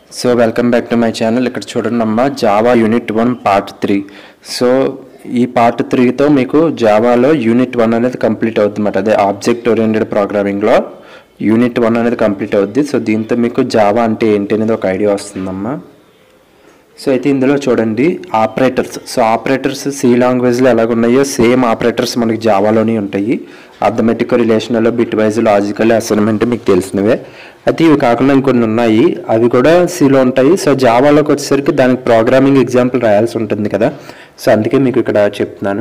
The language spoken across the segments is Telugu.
So welcome back to my channel ఇక్కడ చూడండి అమ్మా Java unit one part three so ఈ పార్ట్ త్రీతో మీకు జావాలో యూనిట్ వన్ అనేది కంప్లీట్ అవుతుంది అన్నమాట అదే ఆబ్జెక్ట్ ఓరియంటెడ్ ప్రోగ్రామింగ్లో యూనిట్ వన్ అనేది కంప్లీట్ అవుద్ది సో దీంతో మీకు జావా అంటే ఏంటి అనేది ఒక ఐడియా వస్తుందమ్మా సో అయితే ఇందులో చూడండి ఆపరేటర్స్ సో ఆపరేటర్స్ సి లాంగ్వేజ్లో ఎలాగ ఉన్నాయో సేమ్ ఆపరేటర్స్ మనకి జావాలోనే ఉంటాయి arithmetic relational bitwise logical assignment మీకు తెలిసినవే అయితే ఇవి కాకుండా ఇంకొన్ని ఉన్నాయి అవి కూడా సిలో ఉంటాయి సో జావాలోకి వచ్చేసరికి దానికి ప్రోగ్రామింగ్ ఎగ్జాంపుల్ రాయాల్సి ఉంటుంది కదా సో అందుకే మీకు ఇక్కడ చెప్తున్నాను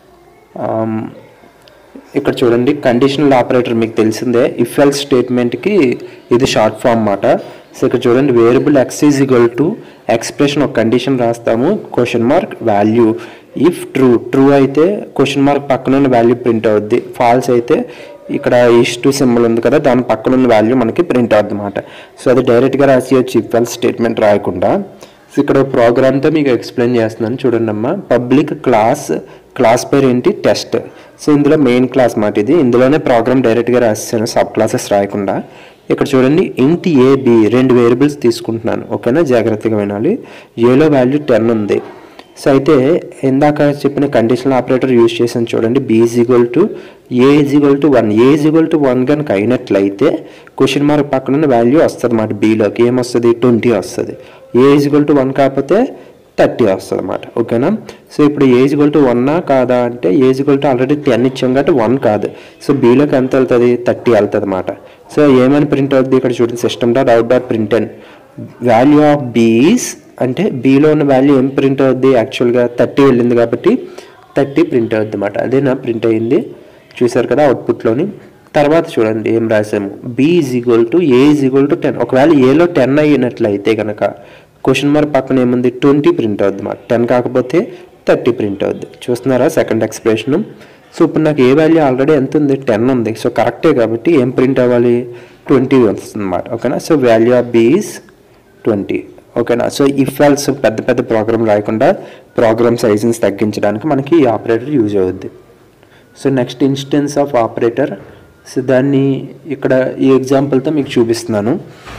ఆమ్, ఇక్కడ చూడండి కండిషనల్ ఆపరేటర్ మీకు తెలిసిందే ఇఫ్ ఎల్ స్టేట్మెంట్కి ఇది షార్ట్ ఫామ్ మాట సో ఇక్కడ చూడండి variable X is equal to expression ఒక కండిషన్ రాస్తాము question mark value if true true అయితే క్వశ్చన్ మార్క్ పక్కన ఉన్న వాల్యూ ప్రింట్ అవుద్ది ఫాల్స్ అయితే ఇక్కడ ఈస్ టు సింబల్ ఉంది కదా దాని పక్కన ఉన్న వాల్యూ మనకి ప్రింట్ అవుద్ది అనమాట సో అది డైరెక్ట్గా రాసి వచ్చి ఇఫ్ ఎల్ స్టేట్మెంట్ రాయకుండా సో ఇక్కడ ప్రోగ్రామ్తో మీకు ఎక్స్ప్లెయిన్ చేస్తున్నాను చూడండి అమ్మా పబ్లిక్ క్లాస్ క్లాస్ పేరు ఏంటి టెస్ట్ సో ఇందులో మెయిన్ క్లాస్ మాట ఇది ఇందులోనే ప్రోగ్రామ్ డైరెక్ట్గా రాసేసాను సబ్ క్లాసెస్ రాయకుండా ఇక్కడ చూడండి ఇంట్ ఏ బి రెండు వేరియబుల్స్ తీసుకుంటున్నాను ఓకేనా జాగ్రత్తగా వినాలి ఏలో వాల్యూ టెన్ ఉంది సో అయితే ఇందాక చెప్పిన కండిషనల్ ఆపరేటర్ యూజ్ చేసాను చూడండి B is equal to A is equal to one A is equal to one కనుక అయినట్లయితే క్వశ్చన్ మార్క్ పక్కన వాల్యూ వస్తుంది అన్నమాట బీలోకి ఏమొస్తుంది ట్వంటీ వస్తుంది A is equal to one కాకపోతే థర్టీ వస్తుంది అనమాట ఓకేనా సో ఇప్పుడు ఏజ్ ఈక్వల్ టు వన్నా కాదా అంటే A is equal to already ten ఇచ్చాం కాబట్టి వన్ కాదు సో బీలోకి ఎంత వెళ్తుంది థర్టీ వెళ్తుంది అనమాట సో ఏమని ప్రింట్ అవుతుంది ఇక్కడ చూడండి system dot out dot print and value of B's అంటే బీలో ఉన్న వాల్యూ ఏం ప్రింట్ అవుద్ది యాక్చువల్గా థర్టీ వెళ్ళింది కాబట్టి థర్టీ ప్రింట్ అవుద్ది అనమాట అదేనా ప్రింట్ అయింది చూసారు కదా అవుట్పుట్లోని తర్వాత చూడండి ఏం రాసాము B is equal to A is equal to ten ఒకవేళ ఏలో టెన్ అయినట్లయితే కనుక క్వశ్చన్ మార్క్ పక్కన ఏముంది ట్వంటీ ప్రింట్ అవుద్ది అనమాట టెన్ కాకపోతే థర్టీ ప్రింట్ అవుద్ది చూస్తున్నారా సెకండ్ ఎక్స్ప్రెషన్ సో ఇప్పుడు నాకు ఏ వాల్యూ ఆల్రెడీ ఎంత ఉంది టెన్ ఉంది సో కరెక్టే కాబట్టి ఏం ప్రింట్ అవ్వాలి ట్వంటీ వస్తుంది అనమాట ఓకేనా so value of B is twenty ఓకేనా సో ఇఫ్ ఎల్స్ పెద్ద పెద్ద ప్రోగ్రామ్ రాయకుండా ప్రోగ్రామ్ సైజెస్ తగ్గించడానికి మనకి ఈ ఆపరేటర్ యూజ్ అవుద్ది so next instance of operator so దాన్ని ఇక్కడ ఈ ఎగ్జాంపుల్తో మీకు చూపిస్తున్నాను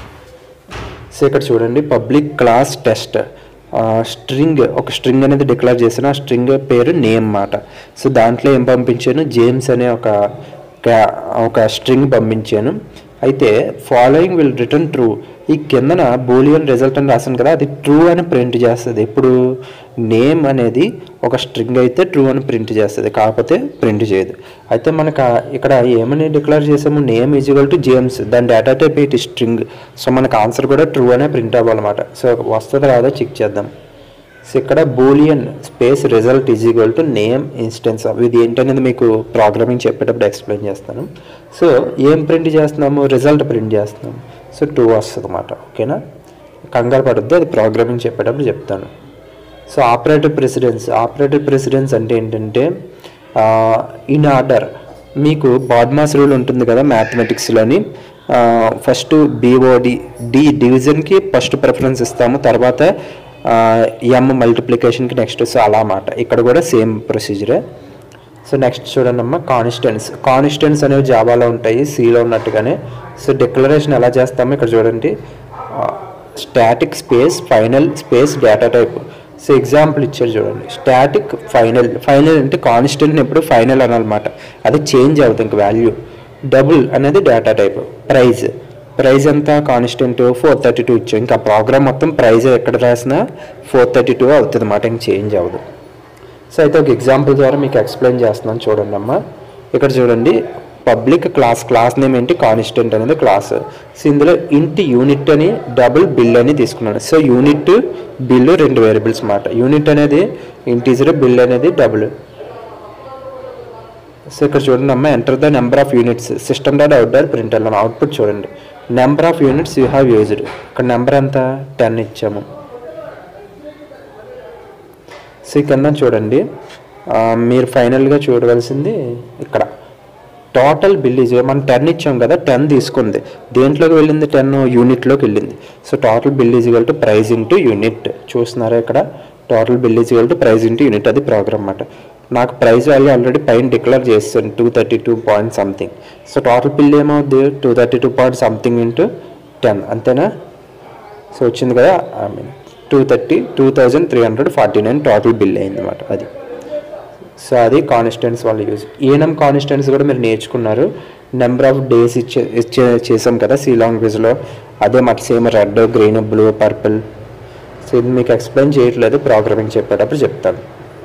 సో ఇక్కడ చూడండి పబ్లిక్ క్లాస్ టెస్ట్ స్ట్రింగ్ ఒక స్ట్రింగ్ అనేది డిక్లేర్ చేసిన ఆ స్ట్రింగ్ పేరు నేమ్ మాట సో దాంట్లో ఏం పంపించాను జేమ్స్ అనే ఒక ca- ఒక స్ట్రింగ్ పంపించాను అయితే ఫాలోయింగ్ విల్ రిటర్న్ ట్రూ ఈ కిందన బోలియన్ రిజల్ట్ అని రాసాను కదా అది ట్రూ అని ప్రింట్ చేస్తుంది ఇప్పుడు నేమ్ అనేది ఒక స్ట్రింగ్ అయితే ట్రూ అని ప్రింట్ చేస్తుంది కాకపోతే ప్రింట్ చేయదు అయితే మనకు ఆ- ఇక్కడ ఏమని డిక్లేర్ చేసాము నేమ్ ఈజ్వల్ టు జేమ్స్ దాని డేటా టైప్ ఏంటి స్ట్రింగ్ సో మనకు ఆన్సర్ కూడా ట్రూ అనే ప్రింట్ అవ్వాలన్నమాట సో వస్తుంది రాదో చెక్ చేద్దాం సో ఇక్కడ boolean space result is equal to name instance ఇది ఏంటనేది మీకు ప్రోగ్రామింగ్ చెప్పేటప్పుడు ఎక్స్ప్లెయిన్ చేస్తాను సో ఏం ప్రింట్ చేస్తున్నాము రిజల్ట్ ప్రింట్ చేస్తున్నాము సో టూ వస్తుంది అన్నమాట ఓకేనా కంగారు పడద్దు అది ప్రోగ్రామింగ్ చెప్పేటప్పుడు చెప్తాను so operative precedence operative precedence అంటే ఏంటంటే ఇన్ ఆర్డర్ మీకు బాడ్మాస్ రూల్ ఉంటుంది కదా మ్యాథమెటిక్స్లోని ఫస్ట్ బీఓడి డి డివిజన్కి ఫస్ట్ ప్రిఫరెన్స్ ఇస్తాము తర్వాత ఎం మల్టిప్లికేషన్కి నెక్స్ట్ సో అలా అన్నమాట ఇక్కడ కూడా సేమ్ ప్రొసీజరే సో నెక్స్ట్ చూడండి అమ్మ కాన్స్టెంట్స్ కాన్స్టెంట్స్ అనేవి జావాలో ఉంటాయి సిలో ఉన్నట్టుగానే సో డిక్లరేషన్ ఎలా చేస్తామో ఇక్కడ చూడండి static space final space data type so example ఇచ్చారు చూడండి స్టాటిక్ ఫైనల్ ఫైనల్ అంటే కాన్స్టెంట్ ఎప్పుడు ఫైనల్ అనాలన్నమాట అది చేంజ్ అవుతుంది ఇంక వాల్యూ డబుల్ అనేది డేటా టైప్ ప్రైజ్ ప్రైజ్ ఎంత కాన్స్టెంట్ ఫోర్ థర్టీ టూ ఇచ్చాం ఇంకా ప్రోగ్రామ్ మొత్తం ప్రైజ్ ఎక్కడ రాసినా ఫోర్ థర్టీ టూ అవుతుంది అన్నమాట ఇంక చేంజ్ అవ్వదు సో అయితే ఒక ఎగ్జాంపుల్ ద్వారా మీకు ఎక్స్ప్లెయిన్ చేస్తున్నాను చూడండి అమ్మా ఇక్కడ చూడండి పబ్లిక్ క్లాస్ క్లాస్ నేమ్ ఏంటి కాన్స్టెంట్ అనేది క్లాస్ సో ఇందులో ఇంటి యూనిట్ అని డబుల్ బిల్ అని తీసుకున్నాను సో యూనిట్ బిల్ రెండు వేరియబుల్స్ మాట యూనిట్ అనేది ఇంటీజర్ బిల్ అనేది డబుల్ సో ఇక్కడ చూడండి అమ్మ enter the number of units system dot out dot print అన్నాం అవుట్పుట్ చూడండి number of units you have used ఇక్కడ నెంబర్ ఎంత టెన్ ఇచ్చాము సో ఈ కింద చూడండి ఆ, మీరు ఫైనల్గా చూడవలసింది ఇక్కడ టోటల్ బిల్ ఈజ్ మనం టెన్ ఇచ్చాం కదా టెన్ తీసుకుంది దేంట్లోకి వెళ్ళింది టెన్ యూనిట్లోకి వెళ్ళింది so total bill is to price into unit చూస్తున్నారా ఇక్కడ total bill is to price into unit అది ప్రోగ్రామ్ అన్నమాట నాకు ప్రైస్ వాల్యూ ఆల్రెడీ పైన డిక్లేర్ చేస్తాను two thirty two point something so total bill ఏమవుద్ది two thirty two point something into ten అంతేనా సో వచ్చింది కదా I mean two thirty two thousand three hundred forty nine total bill అయింది అనమాట అది సో అది కాన్స్టెంట్స్ వాళ్ళు యూజ్ ఏఎన్ఎం కాన్స్టెంట్స్ కూడా మీరు నేర్చుకున్నారు నెంబర్ ఆఫ్ డేస్ ఇచ్చే ఇచ్చే చేసాం కదా సి లాంగ్వేజ్లో అదే మాట same red green blue purple so ఇది మీకు ఎక్స్ప్లెయిన్ చేయట్లేదు ప్రోగ్రామింగ్ చెప్పేటప్పుడు చెప్తాను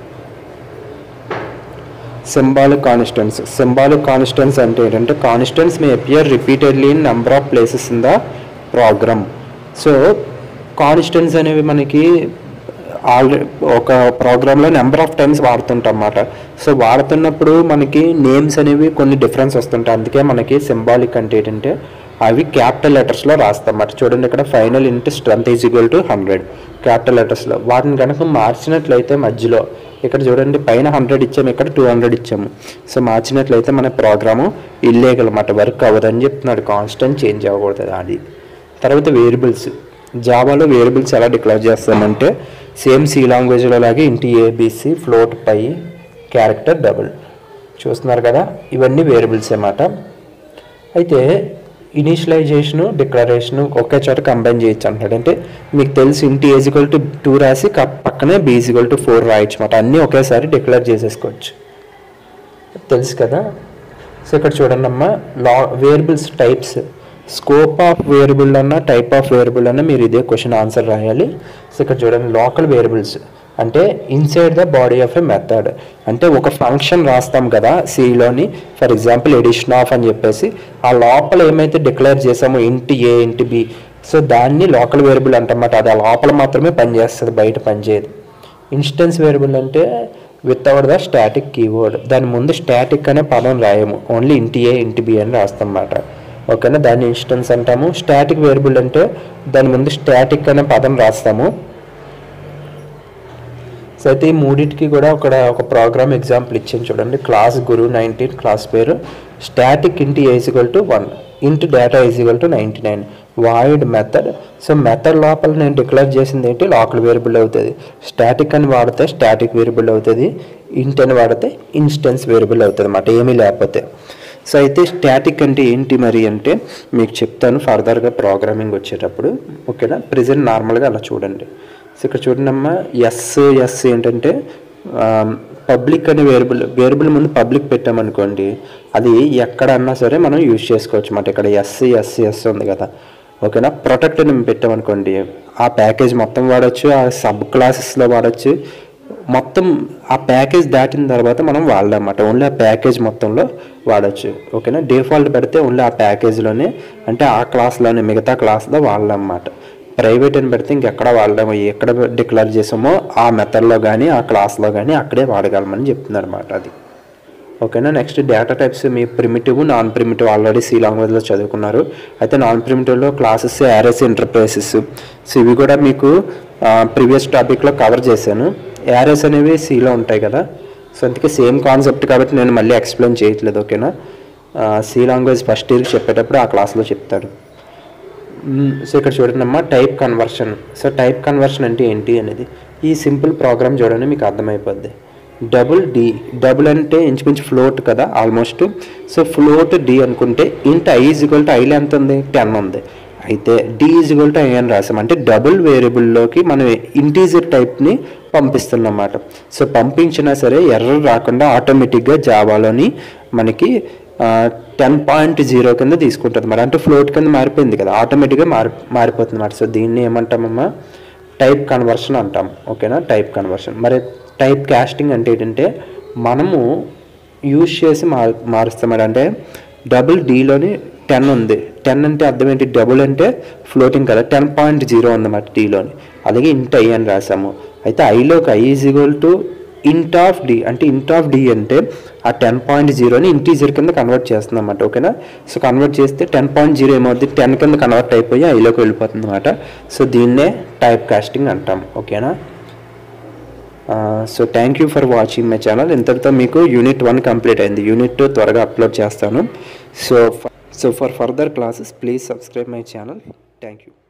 సింబాలిక్ కాన్స్టెంట్స్ సింబాలిక్ కాన్స్టెంట్స్ అంటే ఏంటంటే constants may appear repeatedly in number of places in the program so constants అనేవి మనకి ఆల్రెడీ ఒక ప్రోగ్రాంలో నెంబర్ ఆఫ్ టైమ్స్ వాడుతుంటాం అన్నమాట సో వాడుతున్నప్పుడు మనకి నేమ్స్ అనేవి కొన్ని డిఫరెన్స్ వస్తుంటాయి అందుకే మనకి సింబాలిక్ అంటే ఏంటంటే అవి క్యాపిటల్ లెటర్స్లో రాస్తాం అన్నమాట చూడండి ఇక్కడ final into strength is equal to hundred capital లెటర్స్లో వాటిని కనుక మార్చినట్లయితే మధ్యలో ఇక్కడ చూడండి పైన హండ్రెడ్ ఇచ్చాము ఇక్కడ టూ హండ్రెడ్ ఇచ్చాము సో మార్చినట్లయితే మన ప్రోగ్రాము ఇల్లీగల్ అన్నమాట వర్క్ అవ్వదని చెప్తున్నాడు కాన్స్టెంట్ చేంజ్ అవ్వకూడదు అది తర్వాత వేరియబుల్స్ జావాలో వేరియబుల్స్ ఎలా డిక్లేర్ చేస్తామంటే సేమ్ సి లాంగ్వేజ్లో లాగే ఇంటి ఏబిసి ఫ్లోట్ పై క్యారెక్టర్ డబుల్ చూస్తున్నారు కదా ఇవన్నీ వేరియబుల్స్ అన్నమాట అయితే ఇనిషియలైజేషన్ డిక్లరేషన్ ఒకే చోట కంబైన్ చేయొచ్చు అంటాడు అంటే మీకు తెలిసి ఇంటి ఏజికల్ టు టూ రాసి క- పక్కనే బీజికల్ టు ఫోర్ రాయొచ్చు అనమాట అన్నీ ఒకేసారి డిక్లేర్ చేసేసుకోవచ్చు తెలుసు కదా సో ఇక్కడ చూడండి అమ్మా లా variables types scope of variable అన్న టైప్ ఆఫ్ వేరియబుల్ అన్న మీరు ఇదే క్వశ్చన్ ఆన్సర్ రాయాలి సో ఇక్కడ చూడండి లోకల్ వేరియబుల్స్ అంటే inside the body of a method అంటే ఒక ఫంక్షన్ రాస్తాం కదా సిలోని ఫర్ ఎగ్జాంపుల్ ఎడిషన్ ఆఫ్ అని చెప్పేసి ఆ లోపల ఏమైతే డిక్లేర్ చేసామో int A int B so దాన్ని లోకల్ వేరియబుల్ అంటమాట అది ఆ లోపల మాత్రమే పనిచేస్తుంది బయట పనిచేయదు ఇన్స్టెన్స్ వేరియబుల్ అంటే వితౌట్ ద స్టాటిక్ కీవర్డ్ దాని ముందు స్టాటిక్ అనే పదం రాయము ఓన్లీ ఇంటి ఏ ఇంటి బి అని రాస్తాం అన్నమాట ఓకేనా దాన్ని ఇన్స్టెన్స్ అంటాము స్టాటిక్ వేరియబుల్ అంటే దాని ముందు స్టాటిక్ అనే పదం రాస్తాము సో అయితే ఈ మూడింటికి కూడా ఒక ఒక ప్రోగ్రామ్ ఎగ్జాంపుల్ ఇచ్చాను చూడండి క్లాస్ గురు నైన్టీన్ క్లాస్ పేరు static int equal to one int data equal to ninety nine void method so method లోపల నేను డిక్లేర్ చేసింది ఏంటి లోకల్ వేరియబుల్ అవుతుంది స్టాటిక్ అని వాడితే స్టాటిక్ వేరియబుల్ అవుతుంది ఇంట్ అని వాడితే ఇన్స్టెన్స్ వేరియబుల్ అవుతుంది అన్నమాట ఏమీ లేకపోతే సో అయితే స్టాటిక్ అంటే ఏంటి మరి అంటే మీకు చెప్తాను ఫర్దర్గా ప్రోగ్రామింగ్ వచ్చేటప్పుడు ఓకేనా ప్రెజెంట్ నార్మల్గా అలా చూడండి సో ఇక్కడ చూడండి అమ్మా ఎస్ ఎస్ ఏంటంటే పబ్లిక్ అనే వేరియబుల్ వేరియబుల్ ముందు పబ్లిక్ పెట్టామనుకోండి అది ఎక్కడన్నా సరే మనం యూజ్ చేసుకోవచ్చు అన్నమాట ఇక్కడ ఎస్ ఎస్ ఎస్ ఉంది కదా ఓకేనా ప్రొటెక్ట్ అని పెట్టామనుకోండి ఆ ప్యాకేజ్ మొత్తం వాడచ్చు ఆ సబ్ క్లాసెస్లో వాడచ్చు మొత్తం ఆ ప్యాకేజ్ దాటిన తర్వాత మనం వాడదన్నమాట ఓన్లీ ఆ ప్యాకేజ్ మొత్తంలో వాడచ్చు ఓకేనా డిఫాల్ట్ పెడితే ఓన్లీ ఆ ప్యాకేజ్లోనే అంటే ఆ క్లాస్లోనే మిగతా క్లాస్లో వాడదన్నమాట ప్రైవేట్ అని పెడితే ఇంకెక్కడ వాడలేము ఎక్కడ డిక్లేర్ చేసామో ఆ మెథడ్లో కానీ ఆ క్లాస్లో కానీ అక్కడే వాడగలమని చెప్తున్నారు అనమాట అది ఓకేనా నెక్స్ట్ డేటా టైప్స్ మీ primitive non primitive already C లాంగ్వేజ్లో చదువుకున్నారు అయితే నాన్ ప్రిమిటివ్లో క్లాసెస్ యారెస్ ఇంటర్ప్రైసెస్ సో ఇవి కూడా మీకు ప్రీవియస్ టాపిక్లో కవర్ చేశాను యారెస్ అనేవి సిలో ఉంటాయి కదా సో అందుకే సేమ్ కాన్సెప్ట్ కాబట్టి నేను మళ్ళీ ఎక్స్ప్లెయిన్ చేయట్లేదు ఓకేనా సి లాంగ్వేజ్ ఫస్ట్ ఇయర్కి చెప్పేటప్పుడు ఆ క్లాస్లో చెప్తారు మ్మ్. సో ఇక్కడ చూడండి అమ్మా type conversion so type conversion అంటే ఏంటి అనేది ఈ సింపుల్ ప్రోగ్రామ్ చూడండి మీకు అర్థమైపోద్ది డబుల్ డి డబుల్ అంటే ఇంచుమించు ఫ్లోట్ కదా ఆల్మోస్ట్ సో ఫ్లోట్ డి అనుకుంటే ఇంట ఐ ఈజ్వల్ టు ఐలో ఎంత ఉంది టెన్ ఉంది అయితే డి ఈజ్వల్ టు ఐ అని రాసాం అంటే డబుల్ వేరియబుల్లోకి మనం ఇంటీజర్ టైప్ని పంపిస్తున్నాం అన్నమాట సో పంపించినా సరే ఎర్రర్ రాకుండా ఆటోమేటిక్గా జావాలోని మనకి టెన్ పాయింట్ జీరో కింద తీసుకుంటుంది మరి అంటే ఫ్లోట్ కింద మారిపోయింది కదా ఆటోమేటిక్గా మారి మారిపోతుంది అన్నమాట సో దీన్ని ఏమంటామమ్మా టైప్ కన్వర్షన్ అంటాం ఓకేనా టైప్ కన్వర్షన్ మరి టైప్ కాస్టింగ్ అంటే ఏంటంటే మనము యూజ్ చేసి మార్ మారుస్తాం అంటే డబుల్ డీలోని టెన్ ఉంది టెన్ అంటే అర్థం ఏంటి డబుల్ అంటే ఫ్లోటింగ్ కదా టెన్ పాయింట్ జీరో ఉందన్నమాట డీలోని అలాగే ఇంట్ ఐ అని రాసాము అయితే ఐలోకి I is equal to int of D అంటే ఇంట్ ఆఫ్ డి అంటే ఆ టెన్ పాయింట్ జీరోని ఇంటీజర్ కింద కన్వర్ట్ చేస్తుంది అనమాట ఓకేనా సో కన్వర్ట్ చేస్తే టెన్ పాయింట్ జీరో ఏమవుద్ది టెన్ కింద కన్వర్ట్ అయిపోయి ఐలోకి వెళ్ళిపోతుంది అనమాట సో దీన్నే టైప్ కాస్టింగ్ అంటాం ఓకేనా so thank you for watching my channel ఇంతటితో మీకు యూనిట్ వన్ కంప్లీట్ అయింది యూనిట్ టూ త్వరగా అప్లోడ్ చేస్తాను so so for further classes please subscribe my channel thank you